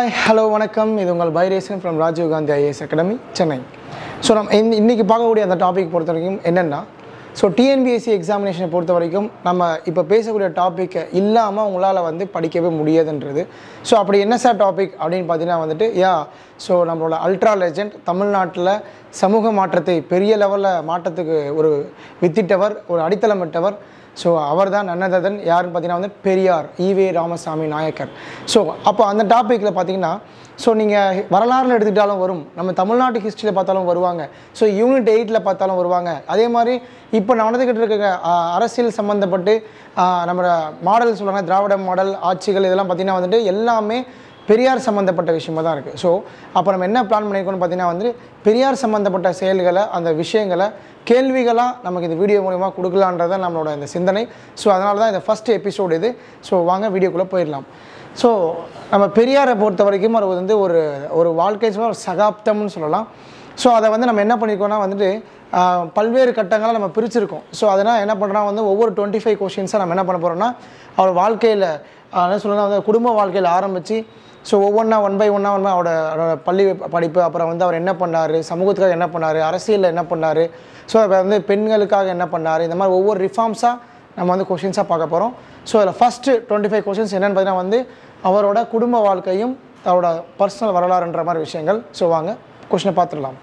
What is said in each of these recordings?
hi hello வணக்கம் இது உங்கள் பைரேசன் from Rajiv Gandhi IAS academy Chennai so நம்ம இந்த இன்றைக்கி பார்க்கக்கூடிய அந்த டாபிக் பொறுத்த வரைக்கும் என்னென்னா ஸோ டிஎன்பிஎஸ்சி எக்ஸாமினேஷனை பொறுத்த வரைக்கும் நம்ம இப்போ பேசக்கூடிய டாப்பிக்கை இல்லாமல் உங்களால் வந்து படிக்கவே முடியாதுன்றது ஸோ அப்படி என்ன சார் டாபிக் அப்படின்னு பார்த்தீங்கன்னா வந்துட்டு யா ஸோ நம்மளோட அல்ட்ரா லெஜெண்ட் தமிழ்நாட்டில் சமூக மாற்றத்தை பெரிய லெவலில் மாற்றத்துக்கு ஒரு வித்திட்டவர் ஒரு அடித்தளமிட்டவர் ஸோ அவர் தான் நன்னதன் யாருன்னு பார்த்தீங்கன்னா வந்து பெரியார் ஈவே ராமசாமி நாயக்கர் ஸோ அப்போ அந்த டாப்பிக்கில் பார்த்தீங்கன்னா ஸோ நீங்கள் வரலாறுல எடுத்துக்கிட்டாலும் வரும் நம்ம தமிழ்நாட்டு ஹிஸ்ட்ரியில் பார்த்தாலும் வருவாங்க ஸோ யூனிட் எயிட்டில் பார்த்தாலும் வருவாங்க அதே மாதிரி இப்போ நடந்துக்கிட்டு இருக்க ஆ, அரசியல் சம்மந்தப்பட்டு ஆ, நம்ம மாடல் சொல்லுவாங்க திராவிட மாடல் ஆட்சிகள் இதெல்லாம் பார்த்தீங்கன்னா வந்துட்டு எல்லாமே பெரியார் சம்மந்தப்பட்ட விஷயமா தான் இருக்குது ஸோ அப்போ நம்ம என்ன பிளான் பண்ணியிருக்கோம்னு பார்த்தீங்கன்னா வந்து பெரியார் சம்மந்தப்பட்ட செயல்களை அந்த விஷயங்களை கேள்விகளாக நமக்கு இந்த வீடியோ மூலிமா கொடுக்கலான்றது தான் நம்மளோட இந்த சிந்தனை ஸோ அதனால தான் இந்த ஃபஸ்ட் எபிசோடு இது ஸோ வாங்க வீடியோக்குள்ளே போயிடலாம் ஸோ நம்ம பெரியாரை பொறுத்த வரைக்கும் அவர் வந்து ஒரு ஒரு வாழ்க்கை சொல்ல ஒரு சகாப்தம்னு சொல்லலாம் ஸோ அதை வந்து நம்ம என்ன பண்ணியிருக்கோம்னா வந்துட்டு ஆஹ், பல்வேறு கட்டங்களை நம்ம பிரிச்சிருக்கோம் ஸோ அதனால் என்ன பண்ணுறோம் வந்து ஒவ்வொரு டுவெண்ட்டி ஃபைவ் கொஷின்ஸாக நம்ம என்ன பண்ண போகிறோம்னா அவர் வாழ்க்கையில் என்ன சொல்லலாம் வந்து குடும்ப வாழ்க்கையில் ஆரம்பித்து ஸோ ஒவ்வொன்றா ஒன் பை ஒன்றா ஒன்றா அவரோட அவரோட பள்ளி படிப்பு அப்புறம் வந்து அவர் என்ன பண்ணார் சமூகத்துக்காக என்ன பண்ணார் அரசியலில் என்ன பண்ணார் ஸோ அவர் வந்து பெண்களுக்காக என்ன பண்ணார் இந்த மாதிரி ஒவ்வொரு ரிஃபார்ம்ஸாக நம்ம வந்து கொஷின்ஸாக பார்க்க போகிறோம் ஸோ அதில் ஃபஸ்ட்டு டுவெண்ட்டி ஃபைவ் கொஷின்ஸ் என்னென்னு பார்த்தீங்கன்னா வந்து அவரோட குடும்ப வாழ்க்கையும் அவரோட பர்சனல் வரலாறுன்ற மாதிரி விஷயங்கள் ஸோ வாங்க கொஷினை பார்த்துடலாம்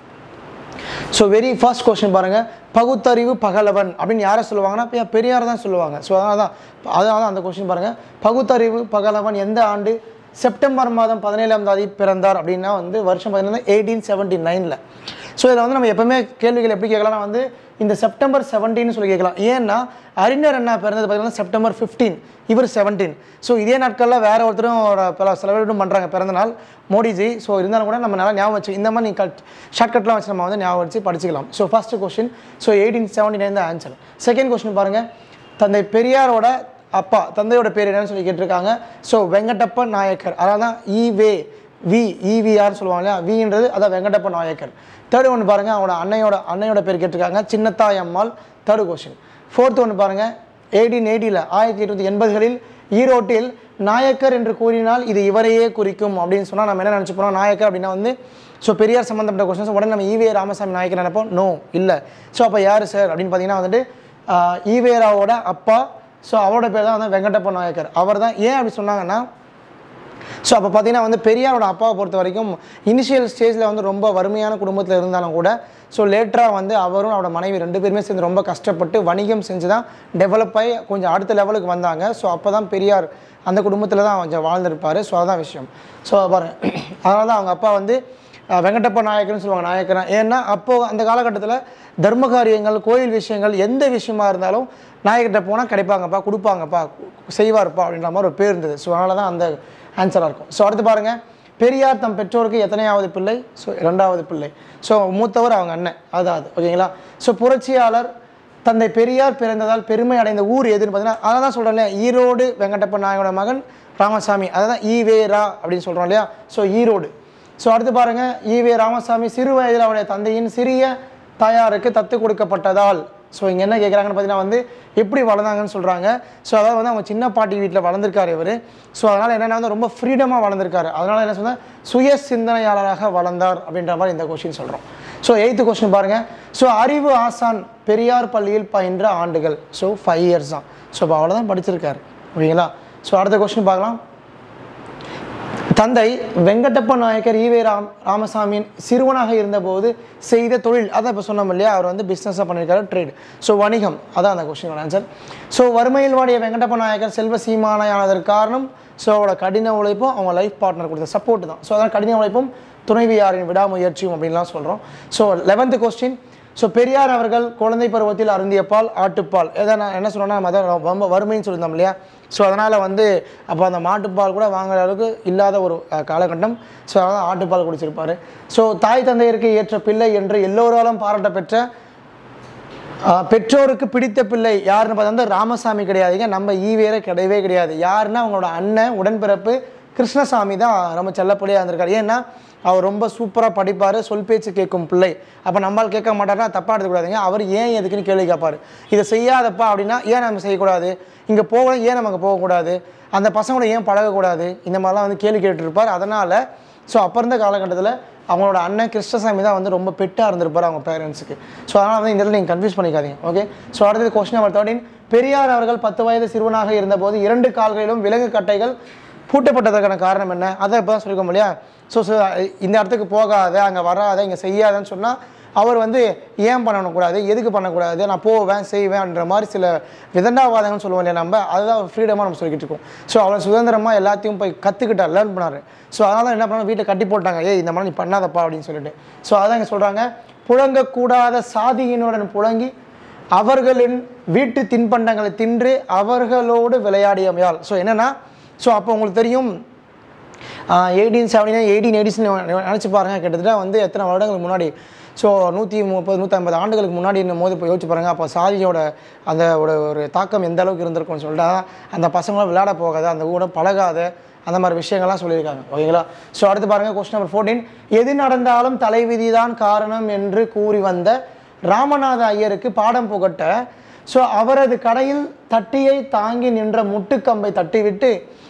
ஸோ வெரி ஃபர்ஸ்ட் கொஸ்டின் பாருங்கள் பகுத்தறிவு பகலவன் அப்படின்னு யாரை சொல்லுவாங்கன்னா இப்போ பெரியார் தான் சொல்லுவாங்க ஸோ அதனால தான் அதனால தான் அந்த கொஸ்டின் பாருங்கள் பகுத்தறிவு பகலவன் எந்த ஆண்டு செப்டம்பர் மாதம் பதினேழாம் தேதி பிறந்தார் அப்படின்னா வந்து வருஷம் பார்த்தீங்கன்னா எயிட்டீன் செவன்ட்டி நைனில் ஸோ இதில் வந்து நம்ம எப்பவுமே கேள்விகள் எப்படி கேட்கலாம்னா வந்து இந்த செப்டம்பர் 17 சொல்லி கேட்கலாம் ஏன்னா அறிஞர் அண்ணா பிறந்தது பார்த்தீங்கன்னா செப்டம்பர் 15 இவர் 17 ஸோ இதே நாட்களில் வேற ஒருத்தரும் ஒரு பல செலிப்ரேட்டும் பண்ணுறாங்க பிறந்த நாள் மோடிஜி ஸோ இருந்தாலும் கூட நம்ம நல்லா ஞாபகம் வச்சு இந்த மாதிரி நீங்கள் கட் ஷார்ட்கட்லாம் வச்சு நம்ம வந்து ஞாபகம் வச்சு படிச்சுக்கலாம் so first question so eighteen seventy nine தான் ஆன்சர் செகண்ட் கொஸ்டின் பாருங்கள் தந்தை பெரியாரோட அப்பா தந்தையோட பேர் என்னன்னு சொல்லி கேட்டிருக்காங்க ஸோ வெங்கடப்ப நாயக்கர் அதாவது தான் ஈவே வி இவிஆர்னு சொல்லுவாங்க இல்லையா வின்றது அதான் வெங்கடப்ப நாயக்கர் தேர்ட் ஒன்று பாருங்கள் அவனோட அன்னையோட அன்னையோட பேர் கேட்டிருக்காங்க Chinnathayi Ammal third question fourth ஒன்று பாருங்கள் எயிட்டீன் எயிட்டியில் ஆயிரத்தி எட்நூற்றி எண்பதுகளில் ஈரோட்டில் நாயக்கர் என்று கூறினால் இது இவரையே குறிக்கும் அப்படின்னு சொன்னால் நம்ம என்ன நினச்சிப்போம் நாயக்கர் அப்படின்னா வந்து ஸோ பெரியார் சம்மந்தப்பட்ட கொஸ்டின்ஸ் உடனே நம்ம ஈவே ராமசாமி நாயக்கர் நினைப்போம் நோ இல்லை ஸோ அப்போ யார் சார் அப்படின்னு பார்த்தீங்கன்னா வந்துட்டு ஆஹ், ஈவேராவோட அப்பா ஸோ அவரோட பேர் தான் வந்து வெங்கடப்ப நாயக்கர் அவர் தான் ஏன் அப்படி சொன்னாங்கன்னா ஸோ அப்போ பார்த்தீங்கன்னா வந்து பெரியாரோட அப்பாவை பொறுத்த வரைக்கும் இனிஷியல் ஸ்டேஜில் வந்து ரொம்ப வறுமையான குடும்பத்தில் இருந்தாலும் கூட ஸோ லேட்டராக வந்து அவரும் அவரோட மனைவி ரெண்டு பேருமே சேர்ந்து ரொம்ப கஷ்டப்பட்டு வணிகம் செஞ்சு தான் டெவலப் ஆகி கொஞ்சம் அடுத்த லெவலுக்கு வந்தாங்க ஸோ அப்போ தான் பெரியார் அந்த குடும்பத்தில் தான் கொஞ்சம் வாழ்ந்திருப்பார் ஸோ அதான் விஷயம் ஸோ பாருங்க அதனால தான் அவங்க அப்பா வந்து அஹ், வெங்கடப்ப நாயக்கர்னு சொல்லுவாங்க நாயக்கரன் ஏன்னா அப்போது அந்த காலகட்டத்தில் தர்ம காரியங்கள் கோயில் விஷயங்கள் எந்த விஷயமா இருந்தாலும் நாயக்கிட்ட போனால் கிடைப்பாங்கப்பா கொடுப்பாங்கப்பா செய்வார்ப்பா அப்படின்ற மாதிரி ஒரு பேர் இருந்தது ஸோ அதனால தான் அந்த ஆன்சராக இருக்கும் ஸோ அடுத்து பாருங்கள் பெரியார் தம் பெற்றோருக்கு எத்தனையாவது பிள்ளை ஸோ இரண்டாவது பிள்ளை ஸோ மூத்தவர் அவங்க அண்ணன் அதான் அது ஓகேங்களா ஸோ புரட்சியாளர் தந்தை பெரியார் பிறந்ததால் பெருமை அடைந்த ஊர் எதுன்னு பார்த்தீங்கன்னா அதை தான் சொல்கிறேன் ஈரோடு வெங்கடப்ப நாயகோட மகன் ராமசாமி அதை தான் ஈவேரா அப்படின்னு சொல்கிறோம் இல்லையா ஸோ ஈரோடு ஸோ அடுத்து பாருங்கள் ஈவே ராமசாமி சிறு வயதில் அவருடைய தந்தையின் சிறிய தாயாருக்கு தத்து கொடுக்கப்பட்டதால் ஸோ இங்கே என்ன கேட்குறாங்கன்னு பார்த்தீங்கன்னா வந்து எப்படி வளர்ந்தாங்கன்னு சொல்கிறாங்க ஸோ அதாவது வந்து அவங்க சின்ன பாட்டி வீட்டில் வளர்ந்துருக்காரு இவர் ஸோ அதனால் என்னென்னா வந்து ரொம்ப ஃப்ரீடமாக வளர்ந்துருக்காரு அதனால் என்ன சொன்னால் சுய சிந்தனையாளராக வளர்ந்தார் அப்படின்ற மாதிரி இந்த கொஸ்டின் சொல்கிறோம் ஸோ எயித்து கொஸ்டின் பாருங்கள் ஸோ அறிவு ஆசான் பெரியார் பள்ளியில் பயின்ற ஆண்டுகள் ஸோ ஃபைவ் இயர்ஸ் தான் ஸோ இப்போ அவ்வளோதான் படிச்சிருக்காரு ஓகேங்களா ஸோ அடுத்த கொஸ்டின் பார்க்கலாம் தந்தை வெங்கடப்ப நாயக்கர் ஈவே ராம் ராமசாமியின் சிறுவனாக இருந்தபோது செய்த தொழில் அதான் இப்போ சொன்னோம் இல்லையா அவர் வந்து பிஸ்னஸாக பண்ணியிருக்காரு ட்ரேட் ஸோ வணிகம் அதான் அந்த கொஸ்டினோட ஆன்சர் ஸோ வறுமையில் வாடிய வெங்கடப்ப நாயக்கர் செல்வ சீமானையானதற்கு காரணம் ஸோ அவரோட கடின உழைப்பும் அவங்க லைஃப் பார்ட்னர் கொடுத்த சப்போர்ட் தான் ஸோ அதான் கடின உழைப்பும் துணைவியாரின் விடாமுயற்சியும் அப்படின்லாம் சொல்கிறோம் so eleventh question so Periyar அவர்கள் குழந்தை பருவத்தில் அருந்திய பால் ஆட்டுப்பால் எதை நான் என்ன சொன்னேன்னா நம்ம அதான் ரொம்ப வறுமைன்னு சொல்லியிருந்தோம் இல்லையா ஸோ அதனால் வந்து அப்போ அந்த மாட்டுப்பால் கூட வாங்குற அளவுக்கு இல்லாத ஒரு அஹ், காலகட்டம் ஸோ அதனால் ஆட்டுப்பால் குடிச்சிருப்பார் ஸோ தாய் தந்தையருக்கு ஏற்ற பிள்ளை என்று எல்லோராலும் பாராட்ட பெற்ற ஆஹ் பெற்றோருக்கு பிடித்த பிள்ளை யாருன்னு பார்த்தா வந்து ராமசாமி கிடையாதுங்க நம்ம ஈவேர கிடையவே கிடையாது யாருன்னா அவங்களோட அண்ணன் உடன்பிறப்பு கிருஷ்ணசாமி தான் ரொம்ப செல்லப்படியாக இருந்திருக்காரு ஏன்னா அவர் ரொம்ப சூப்பராக படிப்பார் சொல் பேச்சு கேட்கும் பிள்ளை அப்போ நம்மால் கேட்க மாட்டாருன்னா தப்பாக எடுத்துக்கூடாதுங்க அவர் ஏன் எதுக்குன்னு கேள்வி கேட்பார் இதை செய்யாதப்பா அப்படின்னா ஏன் நம்ம செய்யக்கூடாது இங்கே போகணும் ஏன் நமக்கு போகக்கூடாது அந்த பசங்களோட ஏன் பழகக்கூடாது இந்த மாதிரிலாம் வந்து கேள்வி கேட்டுருப்பார் அதனால் ஸோ அப்போ இருந்த காலகட்டத்தில் அவங்களோட அண்ணன் கிருஷ்ணசாமி தான் வந்து ரொம்ப பெட்டாக இருந்திருப்பார் அவங்க பேரண்ட்ஸுக்கு ஸோ அதனால் வந்து இந்த இடத்துல நீங்கள் கன்ஃபியூஸ் பண்ணிக்காதீங்க ஓகே ஸோ அடுத்தது கொஸ்டின் நம்பர் தேர்ட்டின் பெரியார் அவர்கள் பத்து வயது சிறுவனாக இருந்தபோது இரண்டு கால்களிலும் விலங்கு கட்டைகள் பூட்டப்பட்டதற்கான காரணம் என்ன அதை இப்போ தான் சொல்லிருக்கோம் இல்லையா ஸோ ஸோ இந்த இடத்துக்கு போகாத அங்கே வராத இங்கே செய்யாதன்னு சொன்னால் அவர் வந்து ஏன் பண்ணக்கூடாது எதுக்கு பண்ணக்கூடாது நான் போவேன் செய்வேன்ற மாதிரி சில விதண்டாவாதங்கள்னு சொல்லுவோம் இல்லையா நம்ம அதுதான் ஃப்ரீடமாக நம்ம சொல்லிக்கிட்டு இருக்கோம் ஸோ அவர் சுதந்திரமாக எல்லாத்தையும் போய் கற்றுக்கிட்டார் லேர்ன் பண்ணார் ஸோ அதனால தான் என்ன பண்ணாங்க வீட்டை கட்டி போட்டாங்க ஏய் இந்த மாதிரி நீ பண்ணாதப்பா அப்படின்னு சொல்லிட்டு ஸோ அதான் இங்கே சொல்கிறாங்க புழங்கக்கூடாத சாதியினுடன் புழங்கி அவர்களின் வீட்டு தின்பண்டங்களை தின்று அவர்களோடு விளையாடியமையால் ஸோ என்னென்னா ஸோ அப்போ உங்களுக்கு தெரியும் eighteen seventy nine eighteen eighties நினச்சி பாருங்கள் கிட்டத்தட்ட வந்து எத்தனை வருடங்களுக்கு முன்னாடி ஸோ நூற்றி முப்பது நூற்றம்பது ஆண்டுகளுக்கு முன்னாடி என்னும் போது இப்போ யோசிச்சு பாருங்கள் அப்போ சாதியோட அந்த ஒரு ஒரு தாக்கம் எந்த அளவுக்கு இருந்திருக்கும்னு சொல்லிட்டு அந்த பசங்களும் விளையாட போகாத அந்த கூட பழகாத அந்த மாதிரி விஷயங்கள்லாம் சொல்லியிருக்காங்க ஓகேங்களா ஸோ அடுத்து பாருங்கள் கொஸ்டின் நம்பர் ஃபோர்டீன் எது நடந்தாலும் தலைவிதி தான் காரணம் என்று கூறி வந்த ராமநாத ஐயருக்கு பாடம் புகட்ட ஸோ அவரது கடையில் தட்டியை தாங்கி நின்ற முட்டுக்கம்பை தட்டிவிட்டு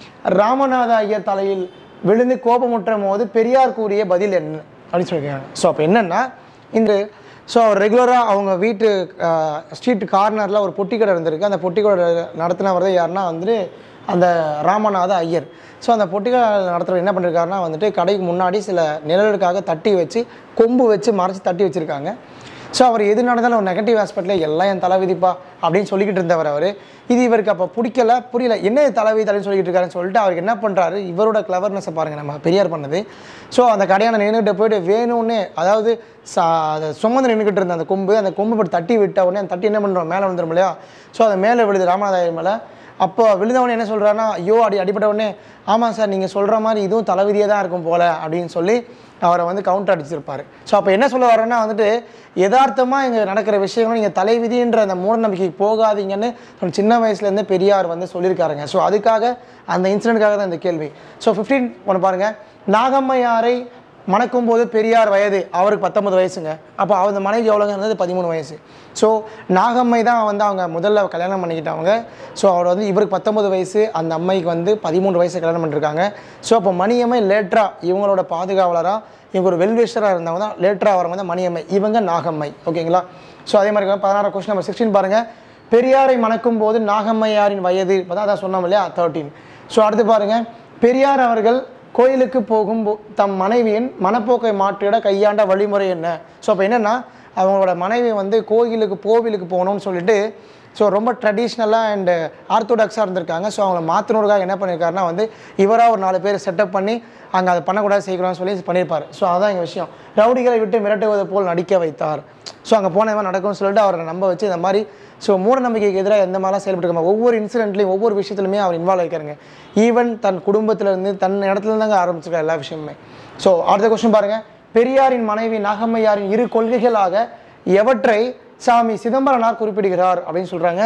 ராமநாத ஐயர் தலையில் விழுந்து கோபமுற்ற போது பெரியார் கூறிய பதில் என்ன அப்படின்னு சொல்லியிருக்காங்க ஸோ அப்போ என்னென்னா இன்று ஸோ அவர் ரெகுலராக அவங்க வீட்டு ஸ்ட்ரீட் கார்னரில் ஒரு பொட்டி கடை இருந்திருக்கு அந்த பொட்டி கடை நடத்தினவர் தான் யாருன்னா வந்துட்டு அந்த ராமநாத ஐயர் ஸோ அந்த பொட்டி கடை நடத்துகிறவர் என்ன பண்ணிருக்காருன்னா வந்துட்டு கடைக்கு முன்னாடி சில நிழலுக்காக தட்டி வச்சு கொம்பு வச்சு மறைச்சி தட்டி வச்சுருக்காங்க ஸோ அவர் எது நடந்தாலும் ஒரு நெகட்டிவ் ஆஸ்பெக்டில் எல்லாம் என் தலைவிதிப்பா அப்படின்னு சொல்லிக்கிட்டு இருந்தவர் அவர் இது இவருக்கு அப்போ பிடிக்கல புரியல என்ன இது தலைவிதி தலைன்னு சொல்லிக்கிட்டு இருக்காருன்னு சொல்லிட்டு அவருக்கு என்ன பண்ணுறாரு இவரோட கிளவர்னஸை பாருங்கள் நம்ம பெரியார் பண்ணது ஸோ அந்த கடையான நின்றுட்டு போயிட்டு வேணும்னு அதாவது சா அதை சுமந்து நின்றுக்கிட்டு இருந்த அந்த கொம்பு அந்த கொம்பு போட்டு தட்டி விட்ட உடனே அந்த தட்டி என்ன பண்ணுறோம் மேலே வந்துடும் இல்லையா ஸோ அதை மேலே விழுது ராமநாதாயர் மேலே அப்போ விழுந்தவொடனே என்ன சொல்கிறாருன்னா ஐயோ அடி அடிப்பட்ட உடனே ஆமாம் சார் நீங்கள் சொல்கிற மாதிரி இதுவும் தலைவிதியே தான் இருக்கும் போல் அப்படின்னு சொல்லி அவரை வந்து கவுண்டர் அடிச்சிருப்பார் ஸோ அப்போ என்ன சொல்ல வரேன்னா வந்துட்டு யதார்த்தமாக இங்கே நடக்கிற விஷயங்களும் நீங்கள் தலைவிதின்ற அந்த மூடநம்பிக்கைக்கு போகாதீங்கன்னு சொன்ன சின்ன வயசுலேருந்தே பெரியார் வந்து சொல்லியிருக்காருங்க ஸோ அதுக்காக அந்த இன்சிடென்ட்காக தான் இந்த கேள்வி ஸோ ஃபிஃப்டீன் ஒன்று பாருங்கள் நாகம்மையாரை மணக்கும் போது பெரியார் வயது அவருக்கு பத்தொன்பது வயசுங்க அப்போ அவங்க மனைவி எவ்வளோங்க இருந்தது பதிமூணு வயசு ஸோ நாகம்மை தான் வந்து அவங்க முதல்ல கல்யாணம் பண்ணிக்கிட்டாங்க ஸோ அவர் வந்து இவருக்கு பத்தொன்பது வயசு அந்த அம்மைக்கு வந்து பதிமூணு வயசு கல்யாணம் பண்ணிருக்காங்க ஸோ அப்போ மணியம்மை லேட்டராக இவங்களோட பாதுகாவலராக இவங்க ஒரு வெல்விஷராக இருந்தவங்க தான் லேட்டராக வரவங்க தான் மணியம்மை இவங்க நாகம்மை ஓகேங்களா ஸோ அதே மாதிரி பதினாறு கொஸ்டின் நம்பர் சிக்ஸ்டீன் பாருங்கள் பெரியாரை மணக்கும் போது நாகம்மையாரின் வயது இப்போ தான் அதான் சொன்னோம் இல்லையா தேர்ட்டீன் ஸோ அடுத்து பாருங்கள் பெரியார் அவர்கள் கோயிலுக்கு போகும் போ- தம் மனைவியின் மனப்போக்கை மாற்றிட கையாண்ட வழிமுறை என்ன ஸோ அப்போ என்னென்னா அவங்களோட மனைவி வந்து கோயிலுக்கு கோவிலுக்கு போகணும்னு சொல்லிட்டு ஸோ ரொம்ப ட்ரெடிஷ்னலாக அண்ட் ஆர்த்தோடாக்ஸாக இருந்திருக்காங்க ஸோ அவங்கள மாற்றணுக்காக என்ன பண்ணியிருக்காருன்னா வந்து இவராக ஒரு நாலு பேர் செட்டப் பண்ணி அங்கே அதை பண்ணக்கூடாது செய்யக்கூடாதுன்னு சொல்லி பண்ணியிருப்பார் ஸோ அதான் எங்கள் விஷயம் ரவுடிகளை விட்டு மிரட்டுவது போல் நடிக்க வைத்தார் ஸோ அங்கே போன மாதிரி நடக்கும்னு சொல்லிட்டு அவரை நம்ப வச்சு இந்த மாதிரி ஸோ மூட நம்பிக்கைக்கு எதிராக எந்த மாதிரிலாம் செயல்பட்டுருக்காங்க ஒவ்வொரு இன்சிடென்ட்லையும் ஒவ்வொரு விஷயத்துலையுமே அவர் இன்வால்வ் ஆகிருக்காருங்க ஈவன் தன் குடும்பத்திலேருந்து தன் இடத்துல தாங்க ஆரம்பிச்சிருக்காரு எல்லா விஷயமுமே ஸோ அடுத்த கொஸ்டின் பாருங்கள் பெரியாரின் மனைவி நாகம்மையாரின் இரு கொள்கைகளாக எவற்றை சாமி சிதம்பரனார் குறிப்பிடுகிறார் அப்படின்னு சொல்கிறாங்க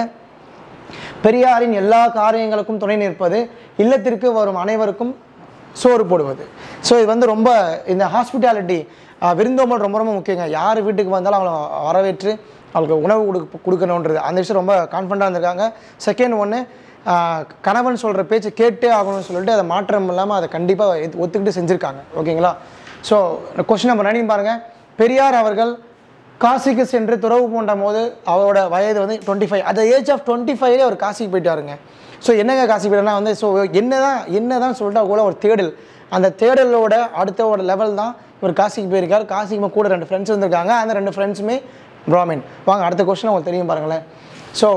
பெரியாரின் எல்லா காரியங்களுக்கும் துணை நிற்பது இல்லத்திற்கு வரும் அனைவருக்கும் சோறு போடுவது ஸோ இது வந்து ரொம்ப இந்த ஹாஸ்பிட்டாலிட்டி விருந்தோம்பல் ரொம்ப ரொம்ப முக்கியங்க யார் வீட்டுக்கு வந்தாலும் அவங்கள வரவேற்று அவங்களுக்கு உணவு கொடுக்க கொடுக்கணுன்றது அந்த விஷயம் ரொம்ப கான்ஃபிடண்ட்டாக இருந்திருக்காங்க செகண்ட் ஒன்று கணவன் சொல்கிற பேச்சு கேட்டே ஆகணும்னு சொல்லிட்டு அதை மாற்றம் இல்லாமல் அதை கண்டிப்பாக ஒத்துக்கிட்டு செஞ்சுருக்காங்க ஓகேங்களா ஸோ கொஸ்டின் நம்பர் நைன் பாருங்கள் பெரியார் அவர்கள் காசிக்கு சென்று துறவு பூண்ட போது அவரோட வயது வந்து டுவெண்ட்டி ஃபைவ் அந்த ஏஜ் ஆஃப் டுவெண்ட்டி ஃபைவ்லேயே அவர் காசிக்கு போயிட்டாருங்க ஸோ என்னங்க காசி போயிட்டாருன்னா வந்து ஸோ என்ன தான் என்ன தான் சொல்லிட்டு கூட ஒரு தேடல் அந்த தேடலோட அடுத்த ஒரு லெவல் தான் இவர் காசிக்கு போயிருக்கார் காசிக்கு கூட ரெண்டு ஃப்ரெண்ட்ஸ் இருந்திருக்காங்க அந்த ரெண்டு ஃப்ரெண்ட்ஸுமே பிராமின் வாங்க அடுத்த கொஸ்டின் உங்களுக்கு தெரியும் பாருங்களேன் ஸோ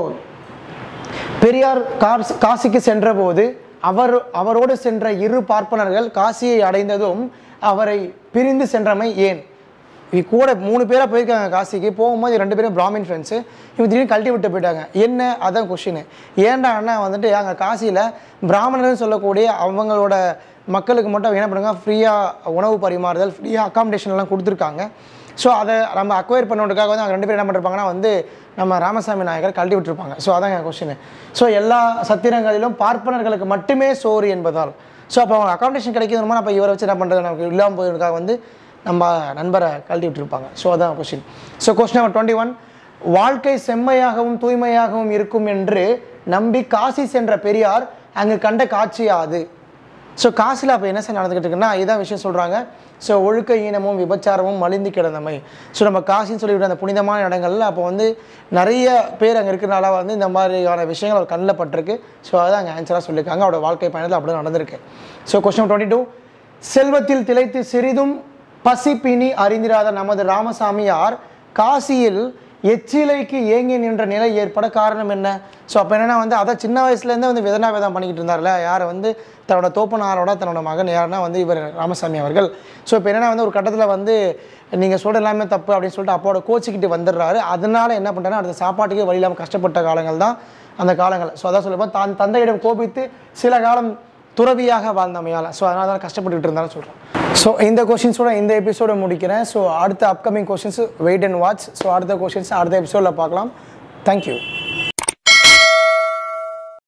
பெரியார் காஸ் காசிக்கு சென்றபோது அவர் அவரோடு சென்ற இரு பார்ப்பனர்கள் காசியை அடைந்ததும் அவரை பிரிந்து சென்றமை ஏன் இது கூட மூணு பேராக போயிருக்காங்க காசிக்கு போகும்போது ரெண்டு பேரும் பிராமின் ஃப்ரெண்ட்ஸு இவங்க திடீர்னு கழட்டி விட்டு போயிட்டாங்க என்ன அதான் கொஷின் ஏன்டா அண்ணா வந்துட்டு அங்கே காசியில் பிராமணர்கள் சொல்லக்கூடிய அவங்களோட மக்களுக்கு மட்டும் அவங்க என்ன பண்ணுங்க ஃப்ரீயாக உணவு பரிமாறுதல் ஃப்ரீயாக அக்காமடேஷன்லாம் கொடுத்துருக்காங்க ஸோ அதை நம்ம அக்வயர் பண்ணுறதுக்காக வந்து அவங்க ரெண்டு பேரும் என்ன பண்ணிருப்பாங்கன்னா வந்து நம்ம ராமசாமி நாயகர் கழட்டி விட்டுருப்பாங்க ஸோ அதான் என் கொஸ்டின் ஸோ எல்லா சத்திரங்களிலும் பார்ப்பனர்களுக்கு மட்டுமே சோறு என்பதால் ஸோ அப்போ அவங்க அக்காமடேஷன் கிடைக்கணுமா அப்போ இவரை வச்சு என்ன பண்ணுறது நமக்கு இல்லாமல் போயிருக்காக வந்து நம்ம நண்பரை கழட்டி விட்டுருப்பாங்க ஸோ அதான் question so question number twenty one வாழ்க்கை செம்மையாகவும் தூய்மையாகவும் இருக்கும் என்று நம்பி காசி சென்ற பெரியார் அங்கு கண்ட காட்சியாது ஸோ காசில் அப்போ என்ன சார் நடந்துக்கிட்டு இருக்குன்னா இதான் விஷயம் சொல்கிறாங்க ஸோ ஒழுக்க ஈனமும் விபச்சாரமும் மலிந்து கிடந்தமை ஸோ நம்ம காசின்னு சொல்லிவிட்ட அந்த புனிதமான இடங்கள்ல அப்போ வந்து நிறைய பேர் அங்கே இருக்கிறனால வந்து இந்த மாதிரியான விஷயங்கள் அவர் கண்ணில் பட்டிருக்கு ஸோ அதான் அங்கே ஆன்சராக சொல்லியிருக்காங்க அவரோட வாழ்க்கை பயணத்தில் அப்படி தான் நடந்திருக்கு ஸோ கொஸ்டின் டுவெண்ட்டி டூ செல்வத்தில் திளைத்து சிறிதும் பசிப்பினி அறிந்திராத நமது ராமசாமியார் காசியில் எச்சிலைக்கு ஏங்கி நின்ற நிலை ஏற்பட காரணம் என்ன ஸோ அப்போ என்னன்னா வந்து அதை சின்ன வயசுலேருந்தே வந்து விதனா வேதம் பண்ணிக்கிட்டு இருந்தார்ல யாரை வந்து தன்னோட தோப்பனாரோட தன்னோட மகன் யாருன்னா வந்து இவர் ராமசாமி அவர்கள் ஸோ இப்போ என்னன்னா வந்து ஒரு கட்டத்தில் வந்து நீங்கள் சொல்ற எல்லாமே தப்பு அப்படின்னு சொல்லிட்டு அப்போட கோச்சிக்கிட்டு வந்துடுறாரு அதனால என்ன பண்ணுறாரு அடுத்த சாப்பாட்டுக்கே வழி இல்லாமல் கஷ்டப்பட்ட காலங்கள் தான் அந்த காலங்கள் ஸோ அதான் சொல்லும்போது தான் தந்தையிடம் கோபித்து சில காலம் துறவியாக வாழ்ந்தமையால் ஸோ அதனால தான் கஷ்டப்பட்டுக்கிட்டு இருந்தாலும் சொல்கிறேன் ஸோ இந்த கொஷின்ஸோட இந்த எபிசோட முடிக்கிறேன் ஸோ அடுத்த upcoming questions wait and watch so அடுத்த கொஷின்ஸ் அடுத்த எபிசோடில் பார்க்கலாம் தேங்க்யூ